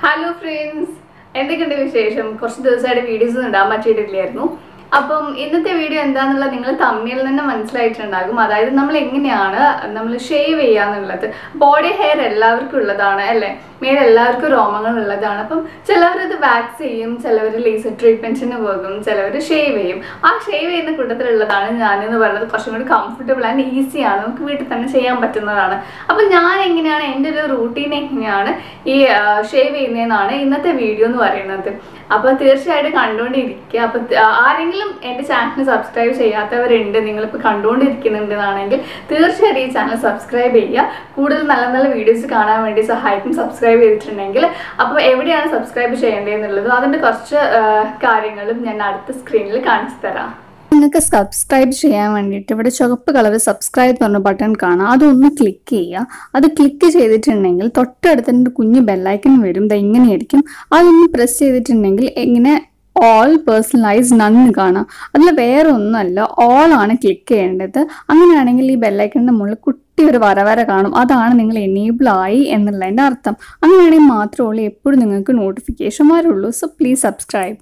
hello friends എന്തൊക്കെയുണ്ട് വിശേഷം കുറച്ച് ദിവസമായിട്ട് വീഡിയോസ് ഒന്നും ഇടാൻ പറ്റിയിട്ടില്ലായിരുന്നു അപ്പം ഇന്നത്തെ വീഡിയോ എന്താണെന്നുള്ളത് നിങ്ങൾ തമ്മിൽ തന്നെ മനസ്സിലായിട്ടുണ്ടാകും അതായത് നമ്മൾ എങ്ങനെയാണ് നമ്മൾ ഷേവ് ചെയ്യാന്നുള്ളത് ബോഡി ഹെയർ എല്ലാവർക്കും ഉള്ളതാണ് അല്ലേ മേൽ എല്ലാവർക്കും രോമങ്ങൾ ഉള്ളതാണ് അപ്പം ചിലവരത് വാക്സ് ചെയ്യും ചിലവർ ലേസർ ട്രീറ്റ്മെന്റ്സിന് പോകും ചിലവർ ഷേവ് ചെയ്യും ആ ഷേവ് ചെയ്യുന്ന കൂട്ടത്തിലുള്ളതാണ് ഞാനെന്ന് പറയുന്നത് കുറച്ചും കൂടി കംഫർട്ടബിൾ ആൻഡ് ഈസിയാണ് നമുക്ക് വീട്ടിൽ തന്നെ ചെയ്യാൻ പറ്റുന്നതാണ് അപ്പം ഞാൻ എങ്ങനെയാണ് എൻ്റെ ഒരു റൂട്ടീൻ എങ്ങനെയാണ് ഈ ഷേവ് ചെയ്യുന്നതെന്നാണ് ഇന്നത്തെ വീഡിയോ എന്ന് പറയുന്നത് അപ്പോൾ തീർച്ചയായിട്ടും കണ്ടുകൊണ്ടിരിക്കുക അപ്പോൾ ആരെങ്കിലും എൻ്റെ ചാനൽ സബ്സ്ക്രൈബ് ചെയ്യാത്തവരുണ്ട് നിങ്ങളിപ്പോൾ കണ്ടുകൊണ്ടിരിക്കുന്നുണ്ടെന്നാണെങ്കിൽ തീർച്ചയായിട്ടും ഈ ചാനൽ സബ്സ്ക്രൈബ് ചെയ്യുക കൂടുതൽ നല്ല നല്ല വീഡിയോസ് കാണാൻ വേണ്ടി സഹായിക്കും സബ്സ്ക്രൈബ് ചെയ്തിട്ടുണ്ടെങ്കിൽ അപ്പോൾ എവിടെയാണ് സബ്സ്ക്രൈബ് ചെയ്യേണ്ടതെന്നുള്ളത് അതിൻ്റെ കുറച്ച് ആ, കാര്യങ്ങളും ഞാൻ അടുത്ത സ്ക്രീനിൽ കാണിച്ചു തരാം നിങ്ങൾക്ക് സബ്സ്ക്രൈബ് ചെയ്യാൻ വേണ്ടിയിട്ട് ഇവിടെ ചുവപ്പ് കളർ സബ്സ്ക്രൈബ് പറഞ്ഞ ബട്ടൺ കാണാം അതൊന്ന് ക്ലിക്ക് ചെയ്യുക അത് ക്ലിക്ക് ചെയ്തിട്ടുണ്ടെങ്കിൽ തൊട്ടടുത്ത് ഒരു കുഞ്ഞ് ബെല്ലൈക്കൺ വരും ദാ ഇങ്ങനെയായിരിക്കും അതൊന്ന് പ്രസ് ചെയ്തിട്ടുണ്ടെങ്കിൽ ഇങ്ങനെ ഓൾ പേഴ്സണലൈസ് നന്ന് കാണാം അതിൽ വേറെ ഒന്നുമല്ല ഓൾ ആണ് ക്ലിക്ക് ചെയ്യേണ്ടത് അങ്ങനെയാണെങ്കിൽ ഈ ബെല്ലൈക്കണിൻ്റെ മുകളിൽ കുട്ടി ഒരു വര വര കാണും അതാണ് നിങ്ങൾ എനേബിൾ ആയി എന്നുള്ളതിൻ്റെ അർത്ഥം അങ്ങനെയാണെങ്കിൽ മാത്രമേ ഉള്ളൂ എപ്പോഴും നിങ്ങൾക്ക് നോട്ടിഫിക്കേഷൻ വരുള്ളൂ സോ പ്ലീസ് സബ്സ്ക്രൈബ്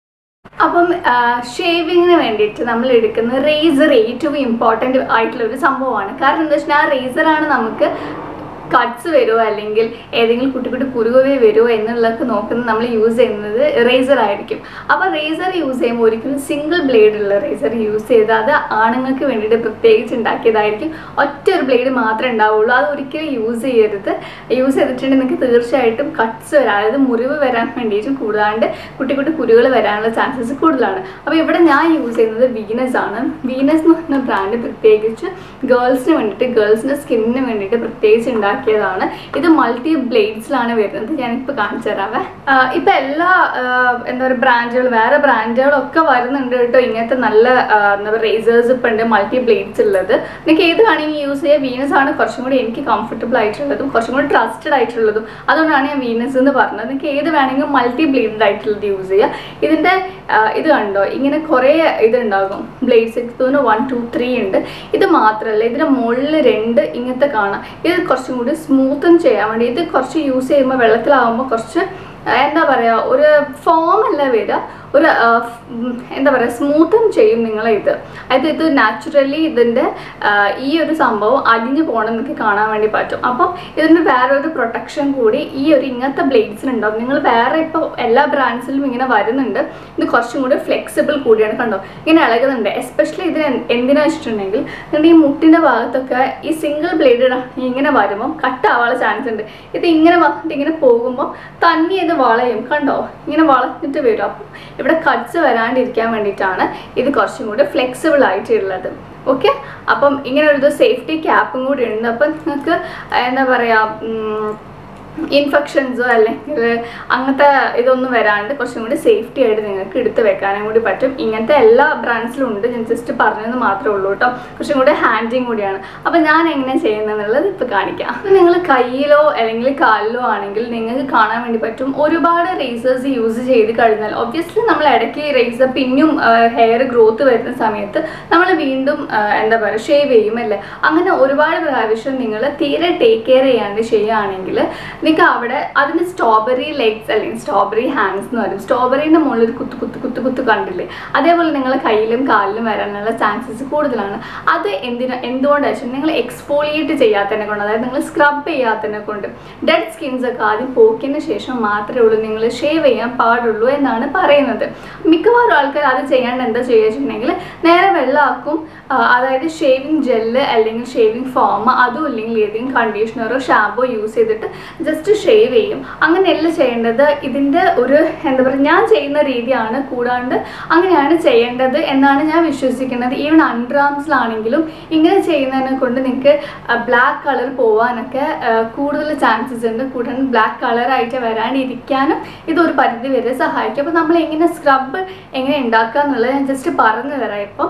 അപ്പം ഷേവിങ്ങിന് വേണ്ടിയിട്ട് നമ്മൾ എടുക്കുന്ന റേസർ ഏറ്റവും ഇമ്പോർട്ടൻ്റ് ആയിട്ടുള്ള ഒരു സംഭവമാണ് കാരണം എന്താ വെച്ചാൽ ആ റേസറാണ് നമുക്ക് കട്ട്സ് വരുമോ അല്ലെങ്കിൽ ഏതെങ്കിലും കുട്ടി കുട്ടി കുരുവേ വരുമോ എന്നുള്ളതൊക്കെ നോക്കുന്നത് നമ്മൾ യൂസ് ചെയ്യുന്നത് റേസർ ആയിരിക്കും അപ്പോൾ റേസർ യൂസ് ചെയ്യുമ്പോൾ ഒരിക്കലും സിംഗിൾ ബ്ലേഡ് ഉള്ള റേസർ യൂസ് ചെയ്ത് അത് ആണുങ്ങൾക്ക് വേണ്ടിയിട്ട് പ്രത്യേകിച്ച് ഉണ്ടാക്കിയതായിരിക്കും ഒറ്റ ഒരു ബ്ലേഡ് മാത്രമേ ഉണ്ടാവുള്ളൂ അത് ഒരിക്കലും യൂസ് ചെയ്യരുത് യൂസ് ചെയ്തിട്ടുണ്ടെങ്കിൽ നിങ്ങൾക്ക് തീർച്ചയായിട്ടും കട്ട്സ് വരാൻ അതായത് മുറിവ് വരാൻ വേണ്ടിയിട്ടും കൂടാണ്ട് കുട്ടി കുട്ടി കുരുകൾ വരാനുള്ള ചാൻസസ് കൂടുതലാണ് അപ്പോൾ ഇവിടെ ഞാൻ യൂസ് ചെയ്യുന്നത് വീനസ് ആണ് വീനസ് എന്ന് പറഞ്ഞ ബ്രാൻഡ് പ്രത്യേകിച്ച് ഗേൾസിന് വേണ്ടിയിട്ട് ഗേൾസിൻ്റെ സ്കിന്നിന് വേണ്ടിയിട്ട് പ്രത്യേകിച്ച് ഉണ്ടാക്കിയതാണ് ഇത് മൾട്ടി ബ്ലേഡ്സിലാണ് വരുന്നത് ഞാനിപ്പോൾ കാണിച്ചു തരാവേ ആഹ് ഇപ്പം എല്ലാ ആഹ് എന്താ പറയുക ബ്രാൻഡുകൾ വേറെ ബ്രാൻഡുകളൊക്കെ വരുന്നുണ്ട് കേട്ടോ ഇങ്ങനത്തെ നല്ല ആഹ് എന്താ പറയുക റേസേഴ്സ് ഇപ്പം ഉണ്ട് മൾട്ടി ബ്ലേഡ്സ് ഉള്ളത് നിങ്ങൾക്ക് ഏത് വേണമെങ്കിൽ യൂസ് ചെയ്യുക വീനസ് ആണ് കുറച്ചും കൂടി എനിക്ക് കംഫർട്ടബിൾ ആയിട്ടുള്ളതും കുറച്ചും കൂടി ട്രസ്റ്റഡ് ആയിട്ടുള്ളതും അതുകൊണ്ടാണ് ഞാൻ വീനസ് എന്ന് പറഞ്ഞത് നിങ്ങൾക്ക് ഏത് വേണമെങ്കിൽ മൾട്ടി ബ്ലേഡഡ് ആയിട്ടുള്ളത് യൂസ് ചെയ്യുക ഇതിൻ്റെ ആഹ് ഇത് കണ്ടോ ഇങ്ങനെ കുറേ ഇതുണ്ടാകും ബ്ലേഡ്സ് എനിക്ക് തോന്നുന്നു വൺ ടു ത്രീ ഉണ്ട് ഇത് മാത്രമല്ല ഇതിൻ്റെ മുകളിൽ രണ്ട് ഇങ്ങനത്തെ കാണാം ഇത് കുറച്ചും കൂടി സ്മൂത്തും ചെയ്യാൻ വേണ്ടി ഇത് കുറച്ച് യൂസ് ചെയ്യുമ്പോൾ വെള്ളത്തിലാവുമ്പോൾ കുറച്ച് ആഹ് എന്താ പറയുക ഒരു ഫോം അല്ല വരിക ഒരു ആഹ് ഉം എന്താ പറയുക സ്മൂത്തും ചെയ്യും നിങ്ങളെ ഇത് അതായത് ഇത് നാച്ചുറലി ഇതിൻ്റെ ആഹ് ഈ ഒരു സംഭവം അലിഞ്ഞു പോകണം നിങ്ങൾക്ക് കാണാൻ വേണ്ടി പറ്റും അപ്പം ഇതിന് വേറെ ഒരു പ്രൊട്ടക്ഷൻ കൂടി ഈ ഒരു ഇങ്ങനത്തെ ബ്ലേഡ്സിനുണ്ടാവും നിങ്ങൾ വേറെ ഇപ്പോൾ എല്ലാ ബ്രാൻഡ്സിലും ഇങ്ങനെ വരുന്നുണ്ട് ഇത് കുറച്ചും കൂടി ഫ്ലെക്സിബിൾ കൂടിയാണ് കണ്ടോ ഇങ്ങനെ ഇളകുന്നുണ്ട് എസ്പെഷ്യലി ഇതിന് എന്ത് എന്തിനാ വെച്ചിട്ടുണ്ടെങ്കിൽ നിങ്ങളുടെ ഈ മുട്ടിൻ്റെ ഭാഗത്തൊക്കെ ഈ സിംഗിൾ ബ്ലേഡ് ഇങ്ങനെ വരുമ്പം കട്ടാവാനുള്ള ചാൻസ് ഉണ്ട് ഇത് ഇങ്ങനെ വന്നിട്ട് ഇങ്ങനെ പോകുമ്പോൾ തന്നെ ഇത് വളയും കണ്ടോ ഇങ്ങനെ വളഞ്ഞിട്ട് വരും അപ്പം ഇവിടെ കട്ട്സ് വരാണ്ടിരിക്കാൻ വേണ്ടിയിട്ടാണ് ഇത് കുറച്ചും കൂടി ഫ്ലെക്സിബിൾ ആയിട്ടുള്ളത് ഓക്കെ അപ്പം ഇങ്ങനെ ഒരു സേഫ്റ്റി ക്യാപ്പും കൂടി ഉണ്ട് അപ്പം നിങ്ങൾക്ക് എന്താ പറയുക ഇൻഫെക്ഷൻസോ അല്ലെങ്കിൽ അങ്ങനത്തെ ഇതൊന്നും വരാണ്ട് കുറച്ചും കൂടി സേഫ്റ്റി ആയിട്ട് നിങ്ങൾക്ക് എടുത്ത് വെക്കാനും കൂടി പറ്റും ഇങ്ങനത്തെ എല്ലാ ബ്രാൻഡ്സിലും ഉണ്ട് ഞാൻ ജസ്റ്റ് പറഞ്ഞതെന്ന് മാത്രമേ ഉള്ളൂ കേട്ടോ കുറച്ചും കൂടി ഹാൻഡിങ് കൂടിയാണ് അപ്പോൾ ഞാൻ എങ്ങനെ ചെയ്യുന്നതെന്നുള്ളത് ഇപ്പോൾ കാണിക്കാം അപ്പോൾ നിങ്ങൾ കയ്യിലോ അല്ലെങ്കിൽ കാലിലോ ആണെങ്കിൽ നിങ്ങൾക്ക് കാണാൻ വേണ്ടി പറ്റും ഒരുപാട് റേസേഴ്സ് യൂസ് ചെയ്ത് കഴിഞ്ഞാൽ ഒബ്വിയസ്ലി നമ്മൾ ഇടയ്ക്ക് റേസർ പിന്നും ഹെയർ ഗ്രോത്ത് വരുന്ന സമയത്ത് നമ്മൾ വീണ്ടും ആ, എന്താ പറയുക ഷേവ് ചെയ്യും അല്ലേ അങ്ങനെ ഒരുപാട് പ്രാവശ്യം നിങ്ങൾ തീരെ ടേക്ക് കെയർ ചെയ്യാണ്ട് ചെയ്യുകയാണെങ്കിൽ നിങ്ങൾക്ക് അവിടെ അതിന് സ്ട്രോബെറി ലെഗ്സ് അല്ലെങ്കിൽ സ്ട്രോബെറി ഹാൻഡ്സ് എന്ന് പറയും സ്ട്രോബെറീൻ്റെ മുകളിൽ ഒരു കുത്ത് കുത്ത് കുത്ത് കുത്ത് കണ്ടില്ലേ അതേപോലെ നിങ്ങളെ കയ്യിലും കാലിലും വരാനുള്ള ചാൻസസ് കൂടുതലാണ് അത് എന്തിനാ എന്തുകൊണ്ടാണ് വെച്ചാൽ നിങ്ങൾ എക്സ്ഫോളിയേറ്റ് ചെയ്യാത്തതിനെ കൊണ്ട് അതായത് നിങ്ങൾ സ്ക്രബ് ചെയ്യാത്തതിനെ കൊണ്ട് ഡെഡ് സ്കിൻസ് ഒക്കെ ആദ്യം പോക്കിയതിന് ശേഷം മാത്രമേ ഉള്ളൂ നിങ്ങൾ ഷേവ് ചെയ്യാൻ പാടുള്ളൂ എന്നാണ് പറയുന്നത് മിക്കവാറും ആൾക്കാർ അത് ചെയ്യാണ്ട് എന്താ ചെയ്യുക വെച്ചിട്ടുണ്ടെങ്കിൽ നേരെ വെള്ളമാക്കും ആ, അതായത് ഷേവിങ് ജെല്ല് അല്ലെങ്കിൽ ഷേവിങ് ഫോം അതും ഇല്ലെങ്കിൽ ഏതെങ്കിലും കണ്ടീഷണറോ ഷാമ്പോ യൂസ് ചെയ്തിട്ട് ജസ്റ്റ് ഷേവ് ചെയ്യും അങ്ങനെയല്ല ചെയ്യേണ്ടത് ഇതിൻ്റെ ഒരു എന്താ പറയുക ഞാൻ ചെയ്യുന്ന രീതിയാണ് കൂടാണ്ട് അങ്ങനെയാണ് ചെയ്യേണ്ടത് എന്നാണ് ഞാൻ വിശ്വസിക്കുന്നത് ഈവൻ അൺഡ്രാംസിലാണെങ്കിലും ഇങ്ങനെ ചെയ്യുന്നതിനെ കൊണ്ട് നിങ്ങൾക്ക് ബ്ലാക്ക് കളർ പോവാനൊക്കെ ആ, കൂടുതൽ ചാൻസസ് ഉണ്ട് കൂടാണ്ട് ബ്ലാക്ക് കളറായിട്ട് വരാണ്ടിരിക്കാനും ഇതൊരു പരിധി വരെ സഹായിക്കും അപ്പോൾ നമ്മൾ എങ്ങനെ സ്ക്രബ് എങ്ങനെ ഉണ്ടാക്കുക എന്നുള്ളത് ഞാൻ ജസ്റ്റ് പറഞ്ഞു തരാം ഇപ്പം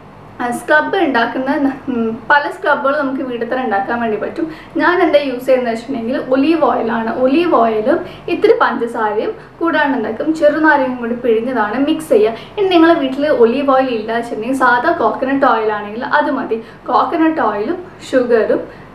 സ്ക്രബ് ഉണ്ടാക്കുന്ന ഉം, പല സ്ക്രബുകളും നമുക്ക് വീട്ടിൽ തന്നെ ഉണ്ടാക്കാൻ വേണ്ടി പറ്റും ഞാൻ എന്താ യൂസ് ചെയ്യുന്നത് വെച്ചിട്ടുണ്ടെങ്കിൽ ഒലീവ് ഓയിലാണ് ഒലീവ് ഓയിലും ഇത്തിരി പഞ്ചസാരയും കൂടാണ്ട് ഉണ്ടാക്കും ചെറുനാരങ്ങയും കൂടി പിഴിഞ്ഞതാണ് മിക്സ് ചെയ്യുക ഇനി നിങ്ങളെ വീട്ടിൽ ഒലീവ് ഓയിൽ ഇല്ല വെച്ചിട്ടുണ്ടെങ്കിൽ സാധാ കോക്കനട്ട് ഓയിൽ ആണെങ്കിൽ അത് മതി കോക്കനട്ട് ഓയിലും ഷുഗറും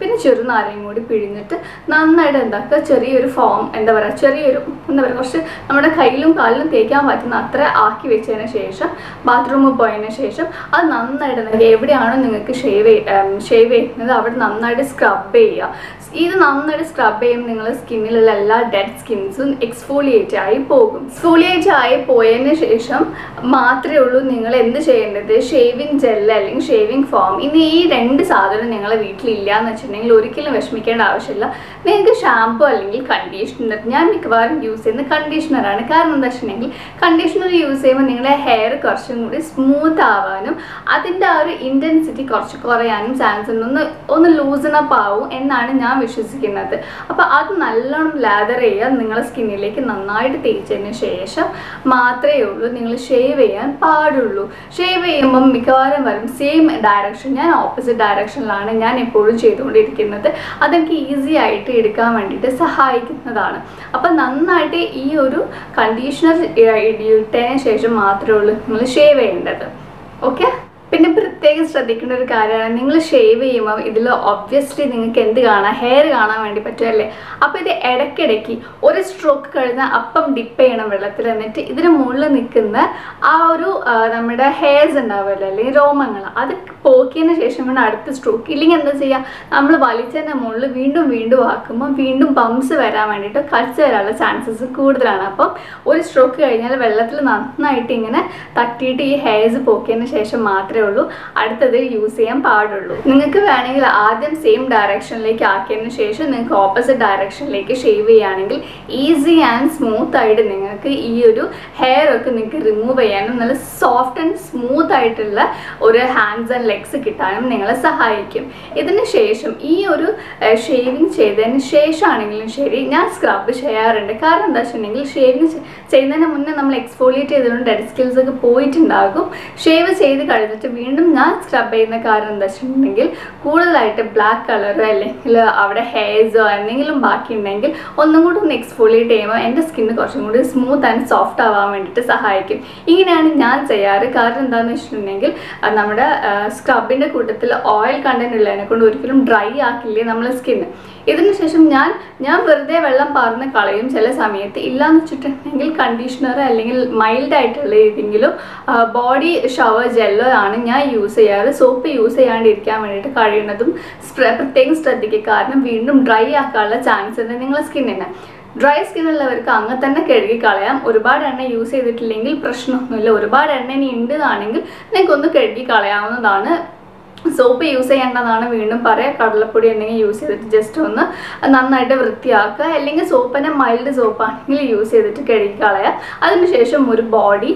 പിന്നെ ചെറുനാരയും കൂടി പിഴിഞ്ഞിട്ട് നന്നായിട്ട് എന്താക്കുക ചെറിയൊരു ഫോം എന്താ പറയുക ചെറിയൊരു എന്താ പറയുക കുറച്ച് നമ്മുടെ കയ്യിലും കാലിലും തേക്കാൻ പറ്റുന്ന അത്ര ആക്കി വെച്ചതിന് ശേഷം ബാത്റൂമിൽ പോയതിന് ശേഷം അത് നന്നായിട്ട് എന്താ എവിടെയാണോ നിങ്ങൾക്ക് ഷേവ് ഷേവ് ചെയ്യുന്നത് അവിടെ നന്നായിട്ട് സ്ക്രബ് ചെയ്യുക ഇത് നന്നായിട്ട് സ്ക്രബ് ചെയ്യുമ്പോൾ നിങ്ങളുടെ സ്കിന്നിലുള്ള എല്ലാ ഡെഡ് സ്കിൻസും എക്സ്ഫോളിയേറ്റ് ആയി പോകും എക്സ്ഫോളിയേറ്റ് ആയി പോയതിന് ശേഷം മാത്രമേ ഉള്ളൂ നിങ്ങൾ എന്ത് ചെയ്യേണ്ടത് ഷേവിങ് ജെൽ അല്ലെങ്കിൽ ഷേവിങ് ഫോം ഇനി ഈ രണ്ട് സാധനം നിങ്ങളെ വീട്ടിലില്ല എന്ന് വെച്ചിട്ടുണ്ടെങ്കിൽ ഒരിക്കലും വിഷമിക്കേണ്ട ആവശ്യമില്ല നിങ്ങൾക്ക് ഷാമ്പു അല്ലെങ്കിൽ കണ്ടീഷണർ ഞാൻ മിക്കവാറും യൂസ് ചെയ്യുന്ന കണ്ടീഷണറാണ് കാരണം എന്താ വെച്ചിട്ടുണ്ടെങ്കിൽ കണ്ടീഷണർ യൂസ് ചെയ്യുമ്പോൾ നിങ്ങളുടെ ഹെയർ കുറച്ചും കൂടി സ്മൂത്ത് ആവാനും അതിൻ്റെ ആ ഒരു ഇൻറ്റൻസിറ്റി കുറച്ച് കുറയാനും ചാൻസ് ഉണ്ട് ഒന്ന് ഒന്ന് ലൂസൺ അപ്പ് ആവും എന്നാണ് ഞാൻ വിശ്വസിക്കുന്നത് അപ്പോൾ അത് നല്ലോണം ലാദർ ചെയ്യുക നിങ്ങളുടെ സ്കിന്നിലേക്ക് നന്നായിട്ട് തേച്ചതിന് ശേഷം മാത്രമേ ഉള്ളൂ നിങ്ങൾ ഷേവ് ചെയ്യാൻ പാടുള്ളൂ ഷേവ് ചെയ്യുമ്പം മിക്കവാറും വരും സെയിം ഡയറക്ഷൻ ഞാൻ ഓപ്പോസിറ്റ് ഡയറക്ഷനിലാണ് ഞാൻ എപ്പോഴും ചെയ്തുകൊണ്ടിരിക്കുന്നത് അതെനിക്ക് ഈസി ആയിട്ട് എടുക്കാൻ വേണ്ടിയിട്ട് സഹായിക്കുന്നതാണ് അപ്പം നന്നായിട്ട് ഈ ഒരു കണ്ടീഷണർ ഇട്ടതിന് ശേഷം മാത്രമേ ഉള്ളൂ നിങ്ങൾ ഷേവ് ചെയ്യേണ്ടത് ഓക്കെ പിന്നെ പ്രത്യേകം ശ്രദ്ധിക്കേണ്ട ഒരു കാര്യമാണ് നിങ്ങൾ ഷേവ് ചെയ്യുമ്പോൾ ഇതിൽ ഒബ്വിയസ്ലി നിങ്ങൾക്ക് എന്ത് കാണാം ഹെയർ കാണാൻ വേണ്ടി പറ്റുമല്ലേ അപ്പോൾ ഇത് ഇടയ്ക്കിടയ്ക്ക് ഒരു സ്ട്രോക്ക് കഴിഞ്ഞാൽ അപ്പം ഡിപ്പ് ചെയ്യണം വെള്ളത്തിൽ എന്നിട്ട് ഇതിന് മുകളിൽ നിൽക്കുന്ന ആ ഒരു ആ, നമ്മുടെ ഹെയർസ് ഉണ്ടാവുമല്ലോ അല്ലെങ്കിൽ രോമങ്ങൾ അത് പോക്കിയതിന് ശേഷം വേണം അടുത്ത സ്ട്രോക്ക് ഇല്ലെങ്കിൽ എന്താ ചെയ്യുക നമ്മൾ വലിച്ചതിൻ്റെ മുകളിൽ വീണ്ടും വീണ്ടും ആക്കുമ്പോൾ വീണ്ടും ബംസ് വരാൻ വേണ്ടിയിട്ട് കടിച്ച് വരാനുള്ള ചാൻസസ് കൂടുതലാണ് അപ്പം ഒരു സ്ട്രോക്ക് കഴിഞ്ഞാൽ വെള്ളത്തിൽ നന്നായിട്ട് ഇങ്ങനെ തട്ടിയിട്ട് ഈ ഹെയർസ് പോക്കിയതിന് ശേഷം മാത്രമേ ഉള്ളൂ അടുത്തത് യൂസ് ചെയ്യാൻ പാടുള്ളൂ നിങ്ങൾക്ക് വേണമെങ്കിൽ ആദ്യം സെയിം ഡയറക്ഷനിലേക്ക് ആക്കിയതിന് ശേഷം നിങ്ങൾക്ക് ഓപ്പോസിറ്റ് ഡയറക്ഷനിലേക്ക് ഷേവ് ചെയ്യുകയാണെങ്കിൽ ഈസി ആൻഡ് സ്മൂത്ത് ആയിട്ട് നിങ്ങൾക്ക് ഈ ഒരു ഹെയർ ഒക്കെ നിങ്ങൾക്ക് റിമൂവ് ചെയ്യാനും നല്ല സോഫ്റ്റ് ആൻഡ് സ്മൂത്ത് ആയിട്ടുള്ള ഒരു ഹാൻഡ്സ് ആൻഡ് ലെഗ്സ് കിട്ടാനും നിങ്ങളെ സഹായിക്കും ഇതിന് ശേഷം ഈ ഒരു ഷേവിങ് ചെയ്തതിന് ശേഷമാണെങ്കിലും ശരി ഞാൻ സ്ക്രബ് ചെയ്യാറുണ്ട് കാരണം എന്താ വെച്ചിട്ടുണ്ടെങ്കിൽ ഷേവിങ് ചെയ്യുന്നതിന് മുന്നേ നമ്മൾ എക്സ്ഫോളിയേറ്റ് ചെയ്തുകൊണ്ട് ഡെഡ് സ്കിൽസ് ഒക്കെ പോയിട്ടുണ്ടാകും ഷേവ് ചെയ്ത് കഴിഞ്ഞിട്ട് വീണ്ടും ഞാൻ സ്ക്രബ് ചെയ്യുന്ന കാരണം എന്താ വെച്ചിട്ടുണ്ടെങ്കിൽ കൂടുതലായിട്ട് ബ്ലാക്ക് കളറോ അല്ലെങ്കിൽ അവിടെ ഹെയർസോ എന്തെങ്കിലും ബാക്കി ഉണ്ടെങ്കിൽ ഒന്നും കൂടി ഒന്ന് എക്സ്ഫോളിയേറ്റ് ചെയ്യുമ്പോൾ എൻ്റെ സ്കിന്ന് കുറച്ചും കൂടി സ്മൂത്ത് ആൻഡ് സോഫ്റ്റ് ആവാൻ വേണ്ടിയിട്ട് സഹായിക്കും ഇങ്ങനെയാണ് ഞാൻ ചെയ്യാറ് കാരണം എന്താണെന്ന് വെച്ചിട്ടുണ്ടെങ്കിൽ അത് നമ്മുടെ സ്ക്രബിൻ്റെ കൂട്ടത്തിൽ ഓയിൽ കണ്ടന്റ് ഉള്ളതിനെ കൊണ്ട് ഒരിക്കലും ഡ്രൈ ആക്കില്ലേ നമ്മളെ സ്കിന്ന് ഇതിന് ശേഷം ഞാൻ ഞാൻ വെറുതെ വെള്ളം പാർന്ന് കളയും ചില സമയത്ത് ഇല്ലാന്ന് വെച്ചിട്ടുണ്ടെങ്കിൽ കണ്ടീഷണർ അല്ലെങ്കിൽ മൈൽഡ് ആയിട്ടുള്ള ഏതെങ്കിലും ബോഡി ഷവർ ജെല്ലോ ആണ് ഞാൻ യൂസ് ചെയ്യാറ് സോപ്പ് യൂസ് ചെയ്യാണ്ടിരിക്കാൻ വേണ്ടിയിട്ട് കഴിയുന്നതും സ്പ്ര- പ്രത്യേകം ശ്രദ്ധിക്കുക കാരണം വീണ്ടും ഡ്രൈ ആക്കാനുള്ള ചാൻസ് ഉണ്ട് നിങ്ങളെ സ്കിന്നിന് ഡ്രൈ സ്കിൻ ഉള്ളവർക്ക് അങ്ങനെ തന്നെ കഴുകി കളയാം ഒരുപാട് എണ്ണ യൂസ് ചെയ്തിട്ടില്ലെങ്കിൽ പ്രശ്നമൊന്നുമില്ല ഒരുപാട് എണ്ണ ഇനി ഉണ്ടെന്നാണെങ്കിൽ നിങ്ങൾക്കൊന്ന് കഴുകി കളയാവുന്നതാണ് സോപ്പ് യൂസ് ചെയ്യേണ്ടതാണ് വീണ്ടും പറയാം കടലപ്പൊടി എന്തെങ്കിലും യൂസ് ചെയ്തിട്ട് ജസ്റ്റ് ഒന്ന് നന്നായിട്ട് വൃത്തിയാക്കുക അല്ലെങ്കിൽ സോപ്പിനെ മൈൽഡ് സോപ്പാണെങ്കിൽ യൂസ് ചെയ്തിട്ട് കഴുകി കളയുക അതിനുശേഷം ഒരു ബോഡി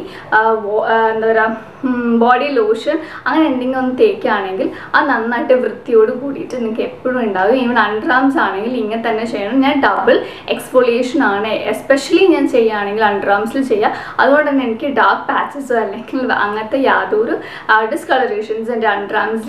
എന്താ പറയുക ബോഡി ലോഷൻ അങ്ങനെ എന്തെങ്കിലും ഒന്ന് തേക്കുകയാണെങ്കിൽ അത് നന്നായിട്ട് വൃത്തിയോട് കൂടിയിട്ട് നിങ്ങൾക്ക് എപ്പോഴും ഉണ്ടാകും ഈവൻ അണ്ടർആംസ് ആണെങ്കിൽ ഇങ്ങനെ തന്നെ ചെയ്യണം ഞാൻ ഡബിൾ എക്സ്ഫോളിയേഷൻ ആണ് എസ്പെഷ്യലി ഞാൻ ചെയ്യുകയാണെങ്കിൽ അണ്ടർആംസിൽ ചെയ്യുക അതുകൊണ്ട് തന്നെ എനിക്ക് ഡാർക്ക് പാച്ചസോ അല്ലെങ്കിൽ അങ്ങനത്തെ യാതൊരു ഡിസ്കളറേഷൻസ് എൻ്റെ അണ്ടർആംസിലില്ല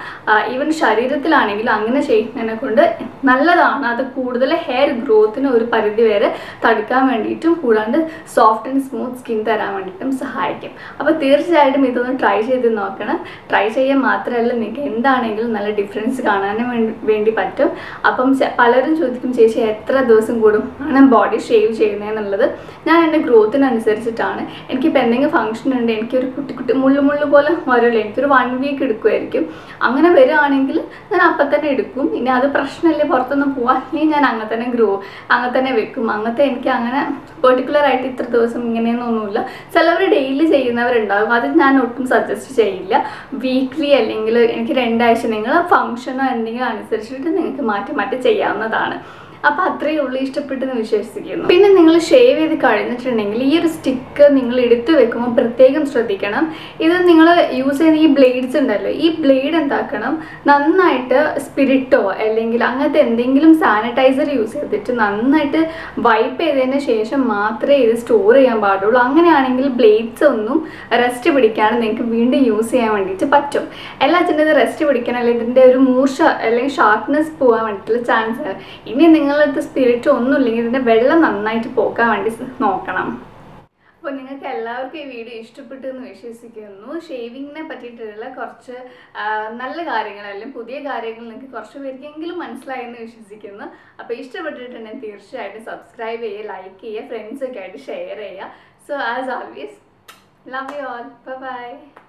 ഈവൻ ശരീരത്തിലാണെങ്കിലും അങ്ങനെ ചെയ്യുന്നതിനെ കൊണ്ട് നല്ലതാണ് അത് കൂടുതൽ ഹെയർ ഗ്രോത്തിന് ഒരു പരിധി വരെ തടുക്കാൻ വേണ്ടിയിട്ടും കൂടാണ്ട് സോഫ്റ്റ് ആൻഡ് സ്മൂത്ത് സ്കിൻ തരാൻ വേണ്ടിയിട്ടും സഹായിക്കും അപ്പോൾ തീർച്ചയായിട്ടും ഇതൊന്ന് ട്രൈ ചെയ്ത് നോക്കണം ട്രൈ ചെയ്യാൻ മാത്രമല്ല നിങ്ങൾക്ക് എന്താണെങ്കിലും നല്ല ഡിഫറൻസ് കാണാനും വേണ്ടി വേണ്ടി പറ്റും അപ്പം ചെ- പലരും ചോദിക്കും ചേച്ചി എത്ര ദിവസം കൂടും ആണ് ബോഡി ഷേവ് ചെയ്യുന്നതെന്നുള്ളത് ഞാൻ എൻ്റെ ഗ്രോത്തിനനുസരിച്ചിട്ടാണ് എനിക്കിപ്പോൾ എന്തെങ്കിലും ഫംഗ്ഷൻ ഉണ്ട് എനിക്കൊരു കുട്ടി കുട്ടി മുള്ളു മുള്ളു പോലെ വരുമല്ലോ എനിക്കൊരു വൺ വീക്ക് എടുക്കുമായിരിക്കും അങ്ങനെ വരികയാണെങ്കിൽ ഞാൻ അപ്പം തന്നെ എടുക്കും ഇനി അത് പ്രശ്നമില്ല പുറത്തൊന്നും പോവാൻ അല്ലെങ്കിൽ ഞാൻ അങ്ങനെ തന്നെ ഗ്രോ അങ്ങനെ തന്നെ വെക്കും അങ്ങനത്തെ എനിക്ക് അങ്ങനെ പെർട്ടിക്കുലർ ആയിട്ട് ഇത്ര ദിവസം ഇങ്ങനെയൊന്നൊന്നുമില്ല ചിലവർ ഡെയിലി ചെയ്യുന്നവരുണ്ടാകും അത് ഞാൻ ഒട്ടും സജസ്റ്റ് ചെയ്യില്ല വീക്ക്ലി അല്ലെങ്കിൽ എനിക്ക് രണ്ടാഴ്ച നിങ്ങൾ ഫംഗ്ഷനോ എന്തെങ്കിലും അനുസരിച്ചിട്ട് നിങ്ങൾക്ക് മാറ്റി മാറ്റി ചെയ്യാവുന്നതാണ് അപ്പോൾ അത്രയേ ഉള്ളൂ ഇഷ്ടപ്പെട്ടെന്ന് വിശ്വസിക്കുന്നു പിന്നെ നിങ്ങൾ ഷേവ് ചെയ്ത് കഴിഞ്ഞിട്ടുണ്ടെങ്കിൽ ഈ ഒരു സ്റ്റിക്ക് നിങ്ങൾ എടുത്തു വെക്കുമ്പോൾ പ്രത്യേകം ശ്രദ്ധിക്കണം ഇത് നിങ്ങൾ യൂസ് ചെയ്യുന്ന ഈ ബ്ലേഡ്സ് ഉണ്ടല്ലോ ഈ ബ്ലേഡ് എന്താക്കണം നന്നായിട്ട് സ്പിരിറ്റോ അല്ലെങ്കിൽ അങ്ങനത്തെ എന്തെങ്കിലും സാനിറ്റൈസർ യൂസ് ചെയ്തിട്ട് നന്നായിട്ട് വൈപ്പ് ചെയ്തതിന് ശേഷം മാത്രമേ ഇത് സ്റ്റോർ ചെയ്യാൻ പാടുള്ളൂ അങ്ങനെയാണെങ്കിൽ ബ്ലേഡ്സ് ഒന്നും റെസ്റ്റ് പിടിക്കാണ്ട് നിങ്ങൾക്ക് വീണ്ടും യൂസ് ചെയ്യാൻ വേണ്ടിയിട്ട് പറ്റും എല്ലാത്തിൻ്റെ ഇത് റെസ്റ്റ് പിടിക്കാൻ അല്ലെങ്കിൽ ഇതിൻ്റെ ഒരു മൂർച്ച അല്ലെങ്കിൽ ഷാർപ്നെസ് പോകാൻ വേണ്ടിയിട്ടുള്ള ചാൻസ് ഇനി നിങ്ങളടുത്ത് സ്പിരിറ്റ് ഒന്നും ഇല്ലെങ്കിൽ ഇതിൻ്റെ വെള്ളം നന്നായിട്ട് പോക്കാൻ വേണ്ടി സ് നോക്കണം അപ്പോൾ നിങ്ങൾക്ക് എല്ലാവർക്കും ഈ വീഡിയോ ഇഷ്ടപ്പെട്ടു എന്ന് വിശ്വസിക്കുന്നു ഷേവിങ്ങിനെ പറ്റിയിട്ടുള്ള കുറച്ച് ആ, നല്ല കാര്യങ്ങൾ അല്ലെങ്കിൽ പുതിയ കാര്യങ്ങൾ നിങ്ങൾക്ക് കുറച്ച് പേർക്കെങ്കിലും മനസ്സിലായെന്ന് വിശ്വസിക്കുന്നു അപ്പോൾ ഇഷ്ടപ്പെട്ടിട്ടുണ്ടെങ്കിൽ തീർച്ചയായിട്ടും സബ്സ്ക്രൈബ് ചെയ്യുക ലൈക്ക് ചെയ്യുക ഫ്രണ്ട്സൊക്കെ ആയിട്ട് ഷെയർ ചെയ്യുക so as always love you all by